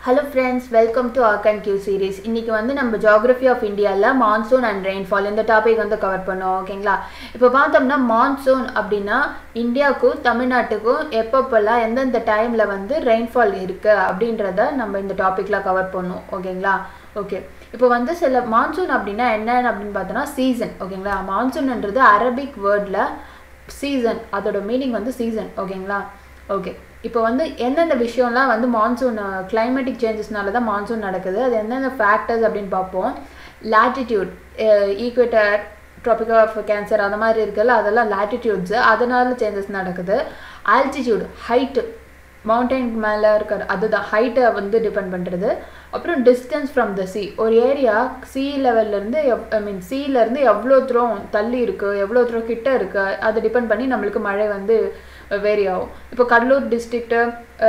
hello friends welcome to arc and Q series இன்றைக்கி வந்து நம்ம ஜாகிரஃபி ஆஃப் இந்தியாவில் மான்சூன் அண்ட் ரெயின்ஃபால் இந்த டாபிக் வந்து கவர் பண்ணோம் ஓகேங்களா இப்போ பார்த்தோம்னா மான்சூன் அப்படின்னா இந்தியாவுக்கும் தமிழ்நாட்டுக்கும் எப்பப்போல்லாம் எந்தெந்த டைமில் வந்து ரெயின்ஃபால் இருக்குது அப்படின்றத நம்ம இந்த டாப்பிக்கில் கவர் பண்ணோம் ஓகேங்களா ஓகே இப்போ வந்து சில மான்சூன் அப்படின்னா என்னன்னு அப்படின்னு பார்த்தோன்னா சீசன் ஓகேங்களா மான்சூன்ன்றது அரபிக் வேர்டில் சீசன் அதோட மீனிங் வந்து சீசன் ஓகேங்களா ஓகே இப்போ வந்து எந்தெந்த விஷயம்லாம் வந்து மான்சூன் கிளைமேட்டிக் சேஞ்சஸ்னால தான் மான்சூன் நடக்குது அது எந்தெந்த ஃபேக்டர்ஸ் அப்படின்னு பார்ப்போம் latitude equator tropical of Cancer அந்த மாதிரி இருக்குல்ல அதெல்லாம் லாட்டிடியூட்ஸு அதனால சேஞ்சஸ் நடக்குது ஆல்டிடியூட் ஹைட்டு மவுண்டைன் மேலே இருக்கிற அதுதான் ஹைட்டை வந்து டிபெண்ட் பண்ணுறது அப்புறம் டிஸ்டன்ஸ் ஃப்ரம் த சி ஒரு ஏரியா சி லெவல்லேருந்து எவ் ஐ மீன் சீலேருந்து எவ்வளோ தூரம் தள்ளி இருக்குது எவ்வளோ தூரம் கிட்ட இருக்குது அதை டிபெண்ட் பண்ணி நம்மளுக்கு மழை வந்து வேரி ஆகும் இப்போ கடலூர் டிஸ்ட்ரிக்ட்டு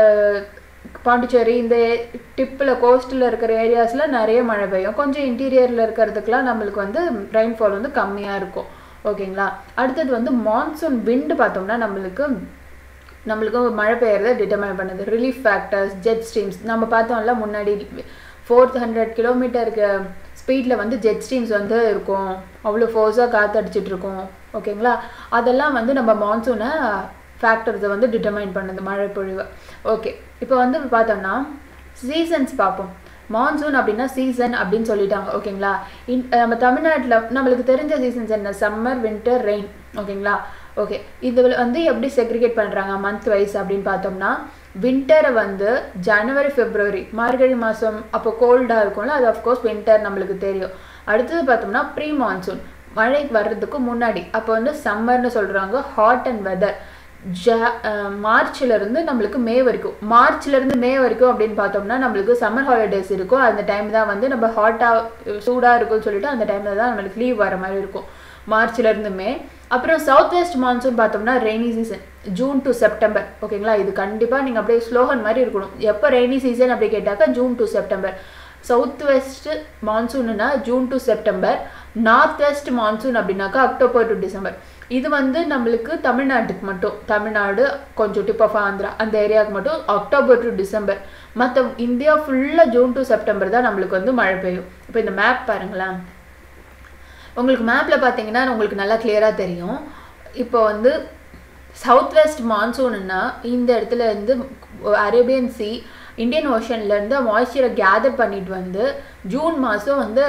பாண்டிச்சேரி இந்த டிப்பில் கோஸ்ட்டில் இருக்கிற ஏரியாஸில் நிறைய மழை பெய்யும் கொஞ்சம் இன்டீரியரில் இருக்கிறதுக்கெலாம் நம்மளுக்கு வந்து ரெயின்ஃபால் வந்து கம்மியாக இருக்கும் ஓகேங்களா அடுத்தது வந்து மான்சூன் விண்டு பார்த்தோம்னா நம்மளுக்கு நம்மளுக்கு மழை பெய்யறதை டிட்டர்மைன் பண்ணுது ரிலீஃப் ஃபேக்டர்ஸ் ஜெட் ஸ்ட்ரீம்ஸ் நம்ம பார்த்தோம்ல முன்னாடி ஃபோர்த் ஹண்ட்ரட் கிலோமீட்டருக்கு ஸ்பீடில் வந்து ஜெட் ஸ்ட்ரீம்ஸ் வந்து இருக்கும் அவ்வளோ ஃபோர்ஸாக காற்று அடிச்சிட்டு இருக்கும் ஓகேங்களா அதெல்லாம் வந்து நம்ம மான்சூனை ஃபேக்டர்ஸை வந்து டிட்டர்மைன் பண்ணுது மழை பொழிவு ஓகே இப்போ வந்து பார்த்தோம்னா சீசன்ஸ் பார்ப்போம் மான்சூன் அப்படின்னா சீசன் அப்படின்னு சொல்லிட்டாங்க ஓகேங்களா இன் நம்ம தமிழ்நாட்டில் நம்மளுக்கு தெரிஞ்ச சீசன்ஸ் என்ன சம்மர் வின்டர் ரெயின் ஓகேங்களா ஓகே இதில் வந்து எப்படி செக்ரிகேட் பண்ணுறாங்க மந்த் வைஸ் அப்படின்னு பார்த்தோம்னா வின்டரை வந்து ஜனவரி பிப்ரவரி மார்கழி மாதம் அப்போ கோல்டாக இருக்கும்ல அது அஃப்கோர்ஸ் வின்டர் நம்மளுக்கு தெரியும் அடுத்தது பார்த்தோம்னா ப்ரீ மான்சூன் மழை வர்றதுக்கு முன்னாடி அப்போ வந்து சம்மர்னு சொல்கிறாங்க ஹாட் அண்ட் வெதர் ஜ மார்ச்லேருந்து நம்மளுக்கு மே வரைக்கும் மார்ச்லேருந்து மே வரைக்கும் அப்படின்னு பார்த்தோம்னா நம்மளுக்கு சம்மர் ஹாலிடேஸ் இருக்கும் அந்த டைம் தான் வந்து நம்ம ஹாட்டாக சூடாக இருக்கும்னு சொல்லிட்டு அந்த டைமில் தான் நம்மளுக்கு லீவ் வர மாதிரி இருக்கும் மார்ச்லேருந்து மே அப்புறம் சவுத் வெஸ்ட் மான்சூன் பார்த்தோம்னா rainy season June to September ஓகேங்களா இது கண்டிப்பாக நீங்கள் அப்படியே ஸ்லோகன் மாதிரி இருக்கணும் எப்போ ரெய்னி சீசன் அப்படி கேட்டாக்கா June to September south west மான்சூன்னா June to September north west monsoon அப்படின்னாக்கா அக்டோபர் டு டிசம்பர் இது வந்து நம்மளுக்கு தமிழ்நாட்டுக்கு மட்டும் தமிழ்நாடு கொஞ்சம் டிப் ஆஃப் ஆந்திரா அந்த ஏரியாவுக்கு மட்டும் அக்டோபர் டு டிசம்பர் மற்ற இந்தியா ஃபுல்லாக ஜூன் டு செப்டம்பர் தான் நம்மளுக்கு வந்து மழை பெய்யும் இப்போ இந்த மேப் பாருங்களேன் உங்களுக்கு மேப்பில் பார்த்தீங்கன்னா உங்களுக்கு நல்லா கிளியராக தெரியும் இப்போ வந்து சவுத் வெஸ்ட் மான்சூன்னா இந்த இடத்துல இருந்து அரேபியன் சி இந்தியன் ஓஷன்லேருந்து மாய்ஸ்சரை கேதர் பண்ணிட்டு வந்து ஜூன் மாதம் வந்து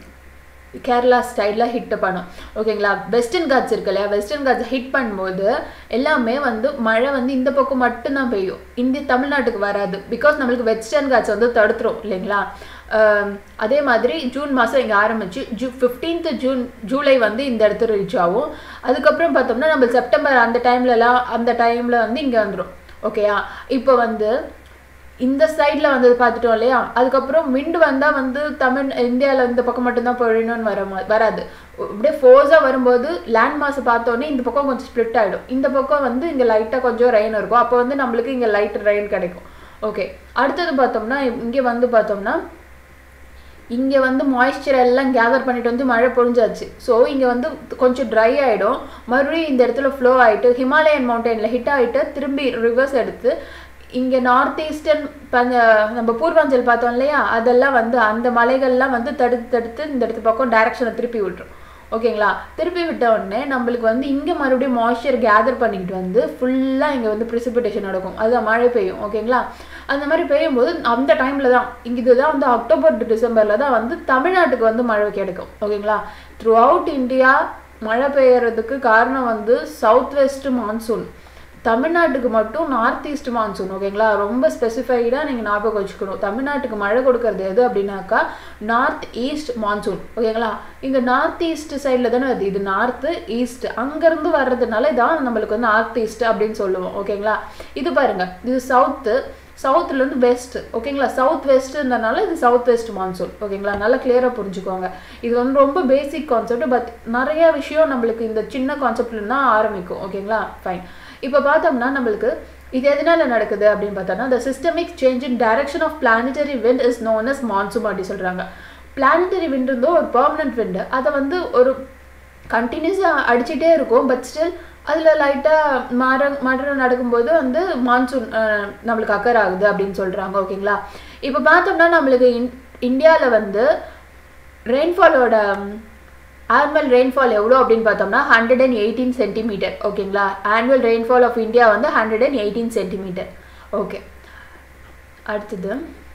கேரளா ஸ்டைலில் ஹிட் பண்ணும் ஓகேங்களா வெஸ்டர்ன் காட்ஸ் இருக்கு இல்லையா வெஸ்டர்ன் காட்ஸ் ஹிட் பண்ணும்போது எல்லாமே வந்து மழை வந்து இந்த பக்கம் மட்டும்தான் பெய்யும் இந்திய தமிழ்நாட்டுக்கு வராது பிகாஸ் நம்மளுக்கு வெஸ்டர்ன் காட்ஸ் வந்து தடுத்துரும் இல்லைங்களா அதே மாதிரி ஜூன் மாதம் இங்கே ஆரம்பிச்சு ஜூ ஃபிஃப்டீன்த் ஜூன் ஜூலை வந்து இந்த இடத்துல ரீச் ஆகும் அதுக்கப்புறம் பார்த்தோம்னா நம்ம செப்டம்பர் அந்த டைம்லலாம் அந்த டைமில் வந்து இங்கே வந்துடும் ஓகேயா இப்போ வந்து இந்த சைடில் வந்து பார்த்துட்டோம் இல்லையா அதுக்கப்புறம் விண்டு வந்தால் வந்து தமிழ் இந்தியாவில் இந்த பக்கம் மட்டும்தான் பொழியணும்னு வர வராது அப்படியே ஃபோர்ஸாக வரும்போது லேண்ட் மாஸ் பார்த்தோன்னே இந்த பக்கம் கொஞ்சம் ஸ்ப்ளிட் ஆகிடும் இந்த பக்கம் வந்து இங்கே லைட்டாக கொஞ்சம் ரெயின் இருக்கும் அப்போ வந்து நம்மளுக்கு இங்கே லைட் ரெயின் கிடைக்கும் ஓகே அடுத்தது பார்த்தோம்னா இங்கே வந்து பார்த்தோம்னா இங்கே வந்து மாய்ஸ்சர் எல்லாம் கேதர் பண்ணிட்டு வந்து மழை பொழிஞ்சாச்சு ஸோ இங்கே வந்து கொஞ்சம் ட்ரை ஆகிடும் மறுபடியும் இந்த இடத்துல ஃப்ளோ ஆகிட்டு ஹிமாலயன் மவுண்டனில் ஹிட் ஆகிட்டு திரும்பி ரிவர்ஸ் எடுத்து இங்கே நார்த் ஈஸ்டர்ன் பஞ்ச நம்ம பூர்வாஞ்சல் பார்த்தோம் இல்லையா அதெல்லாம் வந்து அந்த மலைகள்லாம் வந்து தடுத்து தடுத்து இந்த இடத்து பக்கம் டைரக்ஷனை திருப்பி விட்டுரும் ஓகேங்களா திருப்பி விட்ட உடனே நம்மளுக்கு வந்து இங்கே மறுபடியும் மாய்ஸ்சர் கேதர் பண்ணிக்கிட்டு வந்து ஃபுல்லாக இங்கே வந்து ப்ரிசிபிடேஷன் நடக்கும் அதுதான் மழை பெய்யும் ஓகேங்களா அந்த மாதிரி பெய்யும்போது அந்த டைமில் தான் இங்கே இதுதான் வந்து அக்டோபர் டு டிசம்பரில் தான் வந்து தமிழ்நாட்டுக்கு வந்து மழை கிடைக்கும் ஓகேங்களா த்ரூ அவுட் இந்தியா மழை பெய்யறதுக்கு காரணம் வந்து சவுத் வெஸ்ட் மான்சூன் தமிழ்நாட்டுக்கு மட்டும் நார்த் ஈஸ்ட் மான்சூன் ஓகேங்களா ரொம்ப ஸ்பெசிஃபைடாக நீங்கள் ஞாபகம் வச்சுக்கணும் தமிழ்நாட்டுக்கு மழை கொடுக்கறது எது அப்படின்னாக்கா நார்த் ஈஸ்ட் மான்சூன் ஓகேங்களா இங்கே நார்த் ஈஸ்ட் சைடில் தானே அது இது நார்த்து ஈஸ்ட் அங்கேருந்து வர்றதுனால இதான் நம்மளுக்கு வந்து நார்த் ஈஸ்ட் அப்படின்னு சொல்லுவோம் ஓகேங்களா இது பாருங்கள் இது சவுத்து சவுத்துலேருந்து வெஸ்ட் ஓகேங்களா சவுத் வெஸ்ட்டுன்றனால இது சவுத் வெஸ்ட் மான்சூன் ஓகேங்களா நல்லா கிளியராக புரிஞ்சுக்கோங்க இது வந்து ரொம்ப பேசிக் கான்செப்ட் பட் நிறைய விஷயம் நம்மளுக்கு இந்த சின்ன கான்செப்ட்ல தான் ஆரம்பிக்கும் ஓகேங்களா ஃபைன் இப்போ பார்த்தோம்னா நம்மளுக்கு இது எதனால நடக்குது அப்படின்னு பார்த்தோம்னா the systemic change in direction of planetary wind is known as monsoon அப்படி சொல்கிறாங்க பிளானட்டரி விண்ட் இருந்தோ ஒரு பர்மனன்ட் விண்டு அதை வந்து ஒரு கண்டினியூஸாக அடிச்சுட்டே இருக்கும் பட் ஸ்டில் அதில் லைட்டாக மாற மாற்றம் நடக்கும்போது வந்து மான்சூன் நம்மளுக்கு அக்கர் ஆகுது அப்படின்னு சொல்கிறாங்க ஓகேங்களா இப்போ பார்த்தோம்னா நம்மளுக்கு இன் இந்தியாவில் வந்து ரெயின்ஃபாலோட ஆனுவல் ரெயின்ஃபால் எவ்வளோ அப்படின்னு பார்த்தோம்னா ஹண்ட்ரட் அண்ட் எயிட்டீன் சென்டிமீட்டர் ஓகேங்களா ஆனுவல் ரெயின்ஃபால் ஆஃப் இந்தியா வந்து hundred and eighteen centimetre okay அடுத்தது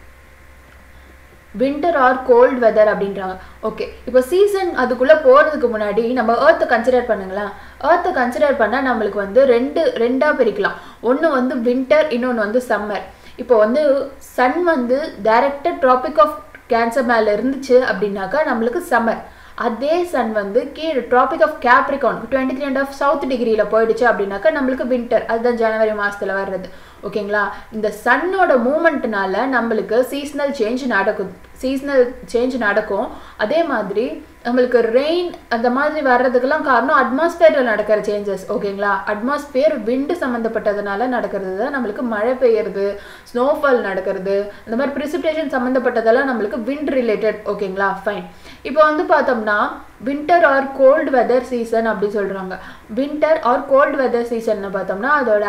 வின்டர் ஆர் கோல்ட் வெதர் அப்படின்றாங்க ஓகே இப்போ சீசன் அதுக்குள்ளே போகிறதுக்கு முன்னாடி நம்ம ஏர்த்தை கன்சிடர் பண்ணுங்களேன் ஏர்த்தை கன்சிடர் பண்ணால் நம்மளுக்கு வந்து ரெண்டு ரெண்டாக பிரிக்கலாம் ஒன்று வந்து வின்டர் இன்னொன்று வந்து சம்மர் இப்போ வந்து சன் வந்து டைரக்டட் ட்ராபிக் ஆஃப் கேன்சர் மேலே இருந்துச்சு அப்படின்னாக்கா நம்மளுக்கு சம்மர் அதே சன் வந்து கீழே tropic of Capricorn twenty three and half south டிகிரியில் போயிடுச்சு அப்படின்னாக்கா நம்மளுக்கு வின்டர் அதுதான் ஜனவரி மாதத்தில் வர்றது ஓகேங்களா இந்த சன்னோட மூமெண்ட்னால நம்மளுக்கு சீஸ்னல் சேஞ்ச் நடக்கும் சீஸ்னல் சேஞ்ச் நடக்கும் அதே மாதிரி நம்மளுக்கு ரெயின் அந்த மாதிரி வர்றதுக்கெல்லாம் காரணம் அட்மாஸ்பியரில் நடக்கிற சேஞ்சஸ் ஓகேங்களா அட்மாஸ்பியர் விண்டு சம்மந்தப்பட்டதுனால நடக்கிறது தான் நம்மளுக்கு மழை பெய்யறது ஸ்னோஃபால் நடக்கிறது இந்த மாதிரி ப்ரிசிபிடேஷன் சம்மந்தப்பட்டதெல்லாம் நம்மளுக்கு விண்ட் ரிலேட்டட் ஓகேங்களா ஃபைன் இப்போ வந்து பார்த்தோம்னா winter or cold weather season அப்படி சொல்கிறாங்க winter or cold weather season பார்த்தோம்னா அதோட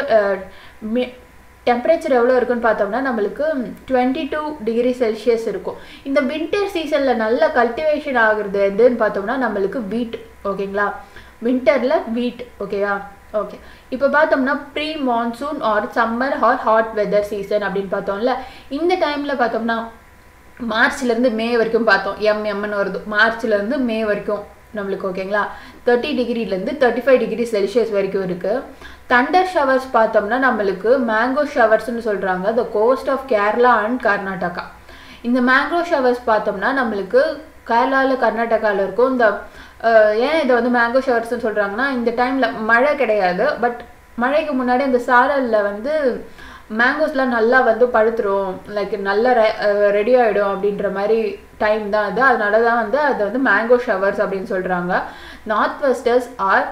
ஆனுவல் டெம்பரேச்சர் எவ்வளோ இருக்குன்னு பார்த்தோம்னா நம்மளுக்கு டுவெண்ட்டி டூ டிகிரி செல்சியஸ் இருக்கும் இந்த வின்டர் சீசனில் நல்ல கல்டிவேஷன் ஆகுறது எதுன்னு பார்த்தோம்னா நம்மளுக்கு வீட் ஓகேங்களா வின்டரில் வீட் ஓகேவா ஓகே இப்போ பார்த்தோம்னா pre monsoon or summer or hot weather season அப்படின்னு பார்த்தோம்ல இந்த டைமில் பார்த்தோம்னா மார்ச்லேருந்து மே வரைக்கும் பார்த்தோம் எம் எம்னு வருது மார்ச்லேருந்து மே வரைக்கும் நம்மளுக்கு ஓகேங்களா தேர்ட்டி டிகிரிலேருந்து தேர்ட்டி ஃபைவ் டிகிரி செல்சியஸ் வரைக்கும் இருக்குது தண்டர் ஷவர்ஸ் பார்த்தோம்னா நம்மளுக்கு மேங்கோ ஷவர்ஸ்னு சொல்கிறாங்க the coast of Kerala and Karnataka இந்த மேங்கோ ஷவர்ஸ் பார்த்தோம்னா நம்மளுக்கு கேரளாவில் கர்நாடகாவில் இருக்கும் இந்த ஏன் இதை வந்து மேங்கோ ஷவர்ஸ்னு சொல்கிறாங்கன்னா இந்த டைமில் மழை கிடையாது பட் மழைக்கு முன்னாடி அந்த சாரலில் வந்து மேங்கோஸ்லாம் நல்லா வந்து பழுத்துரும் லைக் நல்லா ரெடி ஆகிடும் அப்படின்ற மாதிரி டைம் தான் அது அதனால தான் வந்து அதை வந்து மேங்கோ ஷவர்ஸ் அப்படின்னு சொல்கிறாங்க நார்த் வெஸ்டர்ஸ் ஆர்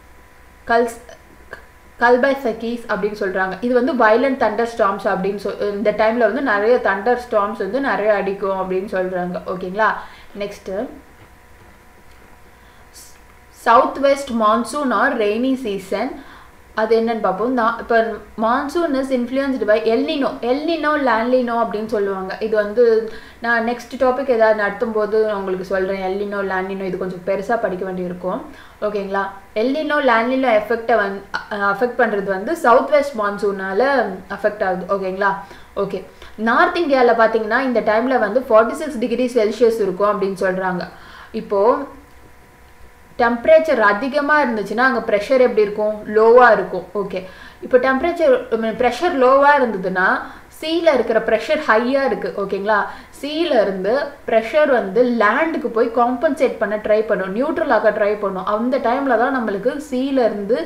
கல்ஸ் கல்பை சக்கீஸ் அப்படின்னு சொல்கிறாங்க இது வந்து வைலண்ட் தண்டர் ஸ்டாம்ஸ் அப்படின்னு சொல் இந்த டைமில் வந்து நிறைய தண்டர் ஸ்டாம்ஸ் வந்து நிறைய அடிக்கும் அப்படின்னு சொல்கிறாங்க ஓகேங்களா next south west monsoon or rainy season அது என்னன்னு பார்ப்போம் நான் இப்போ monsoon is influenced by El Nino El Nino லேண்ட்லினோ அப்படின்னு சொல்லுவாங்க இது வந்து நான் நெக்ஸ்ட் டாபிக் ஏதாவது நடத்தும் போது உங்களுக்கு சொல்கிறேன் எல்லினோ லேண்ட்லினோ இது கொஞ்சம் பெருசாக படிக்க வேண்டியிருக்கும் ஓகேங்களா எல்லினோ லேண்ட்லினோ எஃபெக்டை வந்து அஃபெக்ட் பண்ணுறது வந்து சவுத் வெஸ்ட் மான்சூனால் அஃபெக்ட் ஆகுது ஓகேங்களா ஓகே நார்த் இந்தியாவில் பார்த்தீங்கன்னா இந்த டைமில் வந்து ஃபார்ட்டி சிக்ஸ் டிகிரி செல்சியஸ் இருக்கும் அப்படின்னு சொல்கிறாங்க இப்போது டெம்பரேச்சர் அதிகமாக இருந்துச்சுன்னா அங்கே ப்ரெஷர் எப்படி இருக்கும் லோவாக இருக்கும் ஓகே இப்போ டெம்பரேச்சர் ப்ரெஷர் லோவாக இருந்ததுன்னா சீல இருக்கிற ப்ரெஷர் ஹையாக இருக்குது ஓகேங்களா சீல இருந்து ப்ரெஷர் வந்து லேண்டுக்கு போய் காம்பன்சேட் பண்ண ட்ரை பண்ணும் நியூட்ரல் ஆக ட்ரை பண்ணும் அந்த டைமில் தான் நம்மளுக்கு சீல இருந்து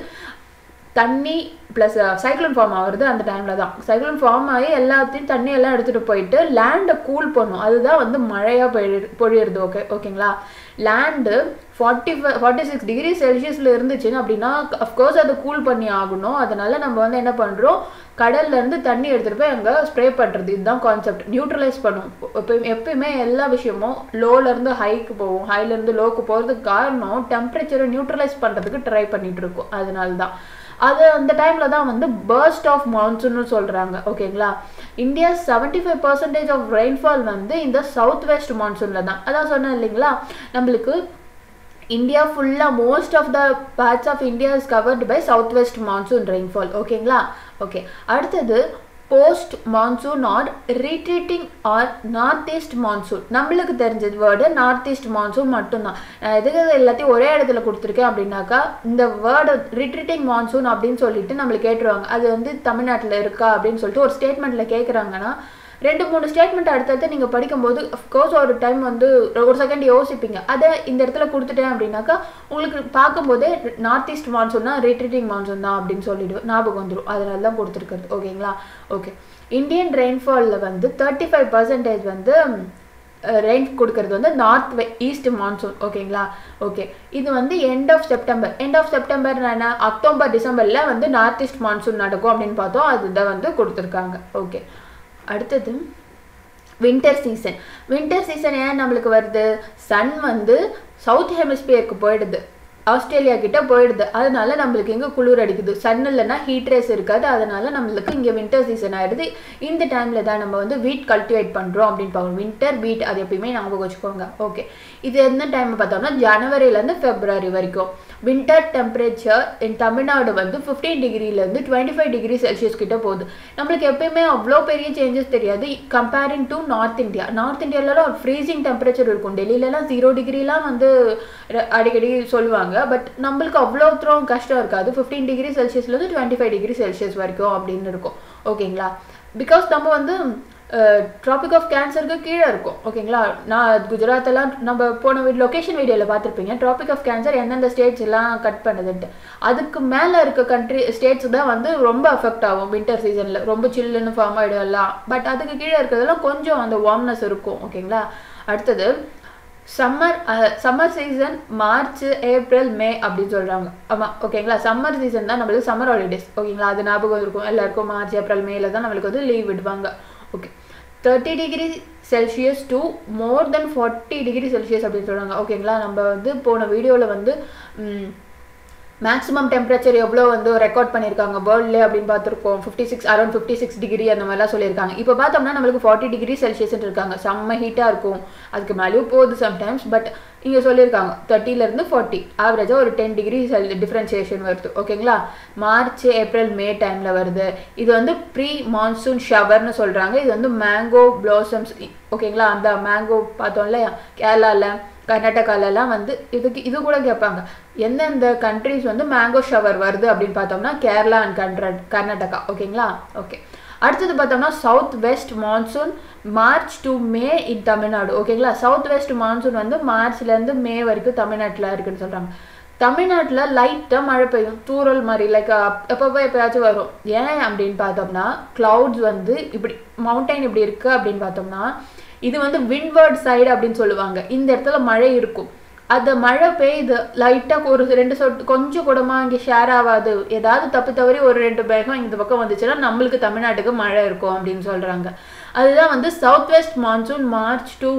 தண்ணி ப்ளஸ் சைக்ளோன் ஃபார்ம் ஆகுறது அந்த டைமில் தான் சைக்ளோன் ஃபார்ம் ஆகி எல்லாத்தையும் தண்ணி எல்லாம் எடுத்துகிட்டு போயிட்டு லேண்டை கூல் பண்ணும் அதுதான் வந்து மழையாக பொழி பொழியிறது ஓகே ஓகேங்களா land forty forty six degree செல்சியஸில் இருந்துச்சுன்னு அப்படின்னா அஃப்கோர்ஸ் அதை கூல் பண்ணி ஆகணும் அதனால நம்ம வந்து என்ன பண்ணுறோம் கடல்லேருந்து தண்ணி எடுத்துகிட்டு போய் அங்கே ஸ்ப்ரே பண்ணுறது இதுதான் கான்செப்ட் நியூட்ரலைஸ் பண்ணும் இப்போ எப்பயுமே எல்லா விஷயமும் லோலேருந்து ஹைக்கு போகும் ஹைலேருந்து லோக்கு போகிறதுக்கு காரணம் டெம்பரேச்சரை நியூட்ரலைஸ் பண்ணுறதுக்கு ட்ரை பண்ணிகிட்டு இருக்கோம் அதனால தான் அது அந்த டைமில் தான் வந்து பர்ஸ்ட் ஆஃப் மான்சூன்னு சொல்கிறாங்க ஓகேங்களா India seventy five percentage of rainfall வந்து இந்த சவுத் வெஸ்ட் மான்சூனில் தான் அதான் சொன்னேன் இல்லைங்களா நம்மளுக்கு இந்தியா ஃபுல்லாக most of the parts of India is covered by south west monsoon rainfall ஓகேங்களா ஓகே அடுத்தது post monsoon or retreating or north east monsoon நம்மளுக்கு தெரிஞ்சது வேர்டு நார்த் ஈஸ்ட் மான்சூன் மட்டும்தான் நான் எதுக்கு எல்லாத்தையும் ஒரே இடத்துல கொடுத்துருக்கேன் அப்படின்னாக்கா இந்த வேர்டு ரிட்ரீட்டிங் மான்சூன் அப்படின்னு சொல்லிட்டு நம்மளுக்கு கேட்டுருவாங்க அது வந்து தமிழ்நாட்டில் இருக்கா அப்படின்னு சொல்லிட்டு ஒரு ஸ்டேட்மெண்ட்டில் கேட்குறாங்கன்னா ரெண்டு மூணு ஸ்டேட்மெண்ட் அடுத்தடுத்து நீங்கள் படிக்கும்போது அஃப்கோர்ஸ் ஒரு டைம் வந்து ஒரு செகண்ட் யோசிப்பீங்க அதை இந்த இடத்துல கொடுத்துட்டேன் அப்படின்னாக்கா உங்களுக்கு பார்க்கும்போதே நார்த் ஈஸ்ட் மான்சூன்னா ரீட்ரீட்டிங் மான்சூன் தான் அப்படின்னு சொல்லிட்டு ஞாபகம் வந்துடும் அதனால தான் கொடுத்துருக்குறது ஓகேங்களா ஓகே இந்தியன் ரெயின்ஃபாலில் வந்து தேர்ட்டி ஃபைவ் பர்சன்டேஜ் வந்து ரெயின் கொடுக்கறது வந்து நார்த் ஈஸ்ட் மான்சூன் ஓகேங்களா ஓகே இது வந்து end of September end of September என்ன அக்டோபர் டிசம்பரில் வந்து நார்த் ஈஸ்ட் மான்சூன் நடக்கும் அப்படின்னு பார்த்தோம் அதுதான் வந்து கொடுத்துருக்காங்க ஓகே அடுத்தது வின்டர் சீசன் வின்டர் சீசன் ஏன் நம்மளுக்கு வருது சன் வந்து சவுத் ஹெமிஸ்பியருக்கு போயிடுது ஆஸ்திரேலியா கிட்ட போயிடுது அதனால நம்மளுக்கு எங்கே குளிர் அடிக்குது சன் இல்லைன்னா ஹீட் ரேஸ் இருக்காது அதனால நம்மளுக்கு இங்கே வின்டர் சீசன் ஆயிடுது இந்த டைமில் தான் நம்ம வந்து வீட் கல்டிவேட் பண்ணுறோம் அப்படின்னு பார்க்கணும் வின்டர் வீட் அது எப்பயுமே ஞாபகம் வச்சுக்கோங்க ஓகே இது எந்த டைம் பார்த்தோம்னா ஜனவரியிலேருந்து ஃபெப்ரவரி வரைக்கும் வின்டர் டெம்பரேச்சர் இன் தமிழ்நாடு வந்து ஃபிஃப்டீன் டிகிரிலேருந்து டுவெண்ட்டி ஃபைவ் டிகிரி செல்சியஸ் கிட்ட போகுது நம்மளுக்கு எப்பயுமே அவ்வளோ பெரிய சேஞ்சஸ் தெரியாது comparing to north India north இந்தியாலலாம் ஃப்ரீசிங் டெம்பரேச்சர் இருக்கும் டெல்லியிலலாம் ஜீரோ டிகிரிலாம் வந்து அடிக்கடி சொல்லுவாங்க பட் நம்மளுக்கு அவ்வளோ தூரம் கஷ்டம் இருக்காது ஃபிஃப்டீன் டிகிரி செல்சியஸ்லேருந்து டுவெண்ட்டி ஃபைவ் டிகிரி செல்சியஸ் வரைக்கும் அப்படின்னு இருக்கும் ஓகேங்களா பிகாஸ் நம்ம வந்து ட்ராபிக் ஆஃப் கேன்சருக்கு கீழே இருக்கும் ஓகேங்களா நான் குஜராத்தெல்லாம் நம்ம போன வீடு லொக்கேஷன் வீடியோவில் பார்த்துருப்பீங்க ட்ராபிக் ஆஃப் கேன்சர் எந்தெந்த ஸ்டேட்ஸ் எல்லாம் கட் பண்ணுதுன்ட்டு அதுக்கு மேலே இருக்க கண்ட்ரி ஸ்டேட்ஸ் தான் வந்து ரொம்ப அஃபெக்ட் ஆகும் வின்டர் சீசனில் ரொம்ப சில்லுன்னு ஃபார்ம் ஆகிடும் எல்லாம் பட் அதுக்கு கீழே இருக்கிறதெல்லாம் கொஞ்சம் அந்த வார்ம்னஸ் இருக்கும் ஓகேங்களா அடுத்தது summer summer season March April May அப்படின்னு சொல்கிறாங்க ஆமாம் ஓகேங்களா சம்மர் சீசன் தான் நம்மளுக்கு சம்மர் ஹாலிடேஸ் ஓகேங்களா அது ஞாபகம் இருக்கும் எல்லாருக்கும் மார்ச் ஏப்ரல் மேல தான் நம்மளுக்கு வந்து லீவ் விடுவாங்க okay thirty degree Celsius to more than forty degree Celsius அப்படின்னு சொல்கிறாங்க ஓகேங்களா நம்ம வந்து போன வீடியோவில் வந்து மேக்ஸிமம் டெம்பரேச்சர் எவ்வளோ வந்து ரெக்கார்ட் பண்ணியிருக்காங்க வேர்ல்ட்ல அப்படின்னு பார்த்துருக்கோம் fifty six around fifty six degree அந்த மாதிரிலாம் சொல்லியிருக்காங்க இப்போ பார்த்தோம்னா நம்மளுக்கு ஃபார்ட்டி டிகிரி செல்சியஸ் இருக்காங்க செம்ம ஹீட்டாக இருக்கும் அதுக்கு மேலேயும் போகுது சம்டைம்ஸ் பட் இங்கே சொல்லியிருக்காங்க தேர்ட்டிலேருந்து ஃபார்ட்டி ஆவரேஜாக ஒரு டென் டிகிரி செல் டிஃப்ரென்சியேஷன் வருது ஓகேங்களா மார்ச் ஏப்ரல் மே டைமில் வருது இது வந்து ப்ரீ மான்சூன் ஷவர்னு சொல்கிறாங்க இது வந்து மேங்கோ ப்ளாசம்ஸ் ஓகேங்களா அந்த மேங்கோ பார்த்தோம் இல்லையா கேரளாவில் கர்நாடகாலலாம் வந்து இதுக்கு இது கூட கேட்பாங்க எந்தெந்த கண்ட்ரிஸ் வந்து மேங்கோ ஷவர் வருது அப்படின்னு பார்த்தோம்னா கேரளா அண்ட் கர்நா கர்நாடகா ஓகேங்களா ஓகே அடுத்தது பார்த்தோம்னா south west monsoon March to May in Tamil Nadu ஓகேங்களா சவுத் வெஸ்ட் மான்சூன் வந்து மார்ச்லேருந்து மே வரைக்கும் தமிழ்நாட்டில் இருக்குன்னு சொல்கிறாங்க தமிழ்நாட்டில் லைட்டாக மழை பெய்யும் தூரல் மாதிரி லைக் எப்பப்போ எப்போயாச்சும் வரும் ஏன் அப்படின்னு பார்த்தோம்னா க்ளவுட்ஸ் வந்து இப்படி மவுண்டைன் இப்படி இருக்குது அப்படின்னு பார்த்தோம்னா இது வந்து விண்ட்வர்ட் சைடு அப்படின்னு சொல்லுவாங்க இந்த இடத்துல மழை இருக்கும் அந்த மழை பெய்யுது லைட்டாக ஒரு ரெண்டு சொட்டு கொஞ்சம் கூடமா இங்கே ஷேர் ஆகாது ஏதாவது தப்பு தவறி ஒரு ரெண்டு பேகம் இந்த பக்கம் வந்துச்சுன்னா நம்மளுக்கு தமிழ்நாட்டுக்கு மழை இருக்கும் அப்படின்னு சொல்கிறாங்க அதுதான் வந்து south west monsoon March to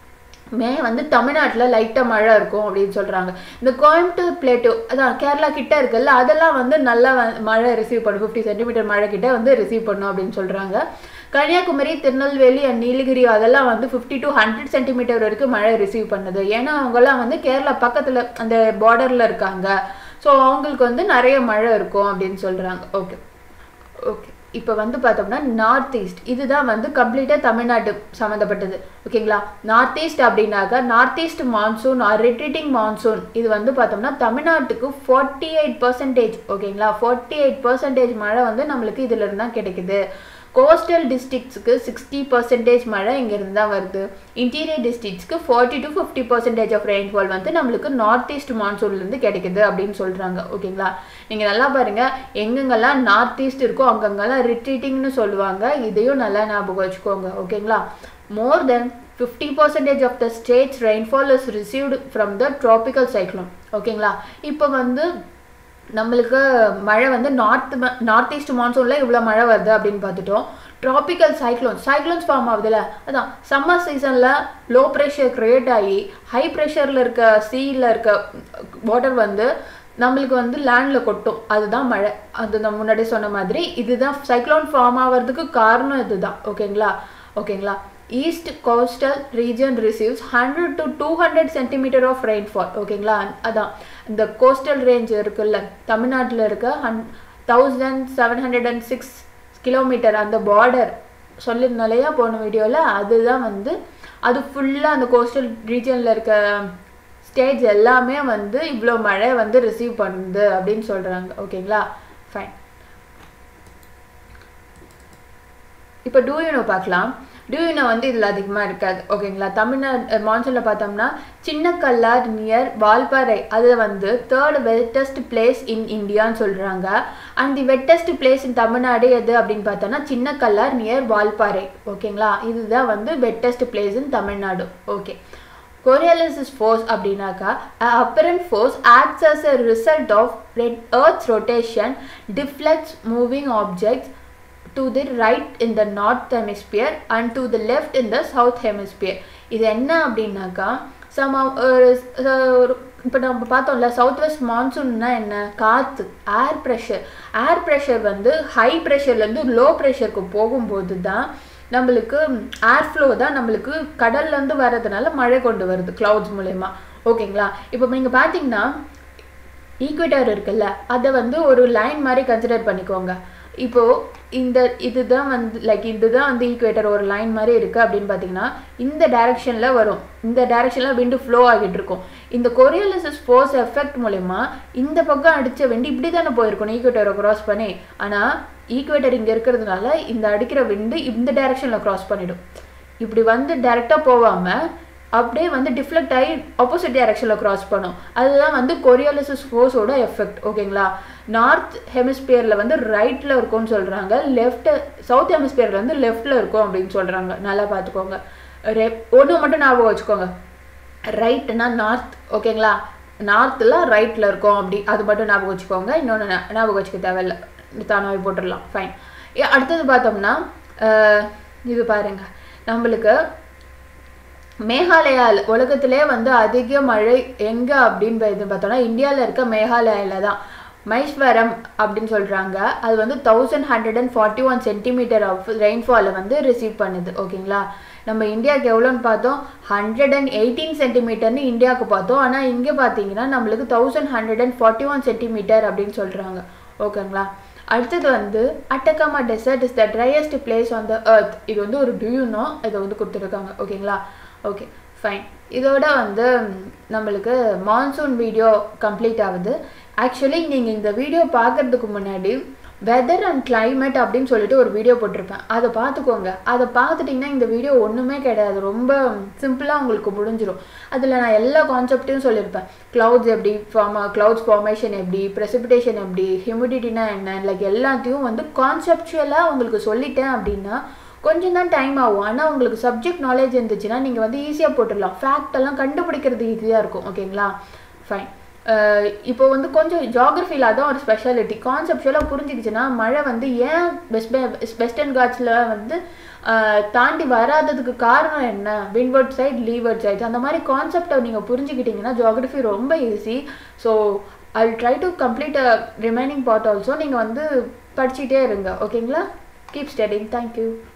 May வந்து தமிழ்நாட்டில் லைட்டாக மழை இருக்கும் அப்படின்னு சொல்கிறாங்க இந்த கோயம்புத்தூர் பிளேட்டோ அதான் கேரளா கிட்ட இருக்குல்ல அதெல்லாம் வந்து நல்லா மழை ரிசீவ் பண்ணும் ஃபிஃப்டி சென்டிமீட்டர் மழை கிட்ட வந்து ரிசீவ் பண்ணும் அப்படின்னு சொல்கிறாங்க கன்னியாகுமரி திருநெல்வேலி அண்ட் நீலகிரி அதெல்லாம் வந்து ஃபிஃப்டி டு ஹண்ட்ரட் சென்டிமீட்டர் வரைக்கும் மழை ரிசீவ் பண்ணுது ஏன்னா அவங்கெல்லாம் வந்து கேரளா பக்கத்தில் அந்த பார்டரில் இருக்காங்க ஸோ அவங்களுக்கு வந்து நிறைய மழை இருக்கும் அப்படின்னு சொல்கிறாங்க ஓகே ஓகே இப்போ வந்து பார்த்தோம்னா நார்த் ஈஸ்ட் இதுதான் வந்து கம்ப்ளீட்டாக தமிழ்நாடு சம்மந்தப்பட்டது ஓகேங்களா நார்த் ஈஸ்ட் அப்படின்னாக்கா north east monsoon or retreating monsoon இது வந்து பார்த்தோம்னா தமிழ்நாட்டுக்கு ஃபார்ட்டி எயிட் பர்சன்டேஜ் ஓகேங்களா ஃபார்ட்டி எயிட் பர்சன்டேஜ் மழை வந்து நம்மளுக்கு இதில் இருந்து தான் கிடைக்குது கோஸ்டல் டிஸ்ட்ரிக்ட்ஸ்க்கு சிக்ஸ்டி பர்சன்டேஜ் மழை இங்கேருந்து தான் வருது இன்டீரியர் டிஸ்ட்ரிக்ட்ஸ்க்கு forty to fifty percentage of rainfall வந்து நம்மளுக்கு நார்த் ஈஸ்ட் மான்சூன்லேருந்து கிடைக்குது அப்படின்னு சொல்கிறாங்க ஓகேங்களா நீங்கள் நல்லா பாருங்கள் எங்கெங்கெல்லாம் நார்த் ஈஸ்ட் இருக்கோ அங்கங்கெல்லாம் ரிட்ரீட்டிங்னு சொல்லுவாங்க இதையும் நல்லா ஞாபகம் வச்சுக்கோங்க ஓகேங்களா more than fifty percentage of the states rainfall is received from the tropical cyclone ஓகேங்களா இப்போ வந்து நம்மளுக்கு மழை வந்து நார்த் நார்த் ஈஸ்ட் மான்சூனில் இவ்வளோ மழை வருது அப்படின்னு பார்த்துட்டோம் ட்ராபிக்கல் சைக்ளோன் சைக்ளோன்ஸ் ஃபார்ம் ஆகுதுல்ல அதான் சம்மர் சீசனில் லோ ப்ரெஷர் க்ரியேட் ஆகி ஹை ப்ரெஷரில் இருக்க சீயில் இருக்க வாட்டர் வந்து நம்மளுக்கு வந்து லேண்டில் கொட்டும் அதுதான் மழை அது நான் முன்னாடி சொன்ன மாதிரி இதுதான் சைக்ளோன் ஃபார்ம் ஆகிறதுக்கு காரணம் இதுதான் ஓகேங்களா ஓகேங்களா east coastal region receives hundred to two hundred centimetre of rainfall ஓகேங்களா அதான் இந்த கோஸ்டல் ரேஞ்ச் இருக்குல்ல தமிழ்நாட்டில் இருக்க one thousand seven hundred and six kilometre அந்த பார்டர் சொல்லியிருந்தோம் இல்லையா போன வீடியோவில் அதுதான் வந்து அது ஃபுல்லாக அந்த கோஸ்டல் ரீஜனில் இருக்க ஸ்டேட்ஸ் எல்லாமே வந்து இவ்வளோ மழை வந்து ரிசீவ் பண்ணுது அப்படின்னு சொல்கிறாங்க ஓகேங்களா ஃபைன் இப்போ டூயூனோ பார்க்கலாம் டியூனோ வந்து இதில் அதிகமாக இருக்காது ஓகேங்களா தமிழ்நாடு மான்சூனில் பார்த்தோம்னா சின்ன கல்லார் நியர் வால்பாறை அது வந்து தேர்ட் வெட்டஸ்ட் பிளேஸ் இன் இந்தியான்னு சொல்கிறாங்க and the wettest place in Tamil Nadu எது அப்படின்னு பார்த்தோம்னா சின்ன கல்லார் நியர் வால்பாறை ஓகேங்களா இதுதான் வந்து wettest place in Tamil Nadu okay Coriolis force அப்படின்னாக்கா apparent force acts as a result of Earth's rotation deflects moving objects to the right in the north hemisphere and to the left in the south hemisphere இது என்ன அப்படின்னாக்கா some இப்போ நம்ம பார்த்தோம்ல south west மான்சூன்னா என்ன காற்று ஏர் ப்ரெஷர் ஏர் ப்ரெஷர் வந்து ஹை ப்ரெஷர்லேருந்து லோ ப்ரெஷருக்கு போகும்போது தான் நம்மளுக்கு ஏர் ஃப்ளோ தான் நம்மளுக்கு கடல்லேருந்து வர்றதுனால மழை கொண்டு வருது clouds மூலயமா ஓகேங்களா இப்போ நீங்கள் பார்த்தீங்கன்னா ஈக்குவேட்டர் இருக்குல்ல அதை வந்து ஒரு லைன் மாதிரி கன்சிடர் பண்ணிக்கோங்க இப்போ இந்த இதுதான் வந்து லைக் இதுதான் வந்து ஈக்குவேட்டர் ஒரு லைன் மாதிரி இருக்குது அப்படின்னு பார்த்தீங்கன்னா இந்த டைரக்ஷனில் வரும் இந்த டைரக்ஷனில் விண்டு ஃப்ளோ ஆகிட்டு இருக்கும் இந்த கொரியோலிசிஸ் ஃபோர்ஸ் எஃபெக்ட் மூலயமா இந்த பக்கம் அடித்த விண்டு இப்படி தானே போயிருக்கணும் ஈக்குவேட்டரை க்ராஸ் பண்ணி ஆனால் ஈக்குவேட்டர் இங்கே இருக்கிறதுனால இந்த அடிக்கிற விண்டு இந்த டைரக்ஷனில் க்ராஸ் பண்ணிடும் இப்படி வந்து டைரெக்டாக போகாமல் அப்படியே வந்து டிஃப்ளெக்ட் ஆகி ஆப்போசிட் டைரக்ஷனில் கிராஸ் பண்ணும் அதுதான் வந்து கொரியாலிசிஸ் ஃபோர்ஸோட எஃபெக்ட் ஓகேங்களா நார்த் ஹெமிஸ்பியரில் வந்து ரைட்டில் இருக்கும்னு சொல்கிறாங்க லெஃப்ட் சவுத் ஹெமிஸ்பியரில் வந்து லெஃப்டில் இருக்கும் அப்படின்னு சொல்கிறாங்க நல்லா பார்த்துக்கோங்க ரெ ஒன்று மட்டும் ஞாபகம் வச்சுக்கோங்க ரைட்னா நார்த் ஓகேங்களா நார்த்தில் ரைட்டில் இருக்கும் அப்படி அது மட்டும் ஞாபகம் வச்சுக்கோங்க இன்னொன்று ஞாபகம் வச்சுக்க தேவையில்ல தானாகவே போட்டுடலாம் ஃபைன் அடுத்தது பார்த்தோம்னா அஹ், இது பாருங்க நம்மளுக்கு மேகாலயா உலகத்திலே வந்து அதிக மழை எங்க அப்படின்னு இது பார்த்தோம்னா இந்தியாவில் இருக்க மேகாலயால தான் மைஸ்வரம் அப்படின்னு சொல்றாங்க அது வந்து thousand hundred and forty one centimetre of ரெயின்ஃபாலை வந்து ரிசீவ் பண்ணுது ஓகேங்களா நம்ம இந்தியாவுக்கு எவ்வளோன்னு பார்த்தோம் ஹண்ட்ரட் அண்ட் எயிட்டீன் சென்டிமீட்டர்னு இந்தியாவுக்கு பார்த்தோம் ஆனால் இங்கே பார்த்தீங்கன்னா நம்மளுக்கு thousand hundred and forty one centimetre அப்படின்னு சொல்கிறாங்க ஓகேங்களா அடுத்தது வந்து Atacama desert is the driest place on the earth இது வந்து ஒரு டியூனோ இதை வந்து கொடுத்துருக்காங்க ஓகேங்களா ஓகே ஃபைன் இதோட வந்து ம், நம்மளுக்கு மான்சூன் வீடியோ கம்ப்ளீட் ஆகுது ஆக்சுவலி நீங்கள் இந்த வீடியோ பார்க்கறதுக்கு முன்னாடி வெதர் அண்ட் climate அப்படின்னு சொல்லிட்டு ஒரு வீடியோ போட்டிருப்பேன் அதை பார்த்துக்கோங்க அதை பார்த்துட்டிங்கன்னா இந்த வீடியோ ஒன்றுமே கிடையாது ரொம்ப சிம்பிளாக உங்களுக்கு முடிஞ்சிடும் அதில் நான் எல்லா கான்செப்டையும் சொல்லியிருப்பேன் clouds எப்படி ஃபார்ம் clouds ஃபார்மேஷன் எப்படி precipitation எப்படி ஹியூமிடிட்டினா என்ன லைக் எல்லாத்தையும் வந்து கான்செப்டுவலாக உங்களுக்கு சொல்லிட்டேன் அப்படின்னா கொஞ்சம் தான் டைம் ஆகும் ஆனால் உங்களுக்கு சப்ஜெக்ட் நாலேஜ் இருந்துச்சுன்னா நீங்கள் வந்து ஈஸியாக போட்டுடலாம் ஃபேக்ட் எல்லாம் கண்டுபிடிக்கிறது ஈஸியாக இருக்கும் ஓகேங்களா ஃபைன் இப்போ வந்து கொஞ்சம் ஜாகிரஃபியில் அதான் ஒரு ஸ்பெஷாலிட்டி கான்செப்டுவலாக புரிஞ்சுக்கிச்சுன்னா மழை வந்து ஏன் வெஸ்ட் வெஸ்டர்ன் காட்ஸில் வந்து அஹ், தாண்டி வராததுக்கு காரணம் என்ன வின்வர்ட் சைட் லீவர்ட் சைட் அந்த மாதிரி கான்செப்டை நீங்கள் புரிஞ்சுக்கிட்டீங்கன்னா ஜாகிரஃபி ரொம்ப easy so I try to complete remaining part also நீங்கள் வந்து படிச்சுட்டே இருங்க ஓகேங்களா கீப் ஸ்டடிங் தேங்க்யூ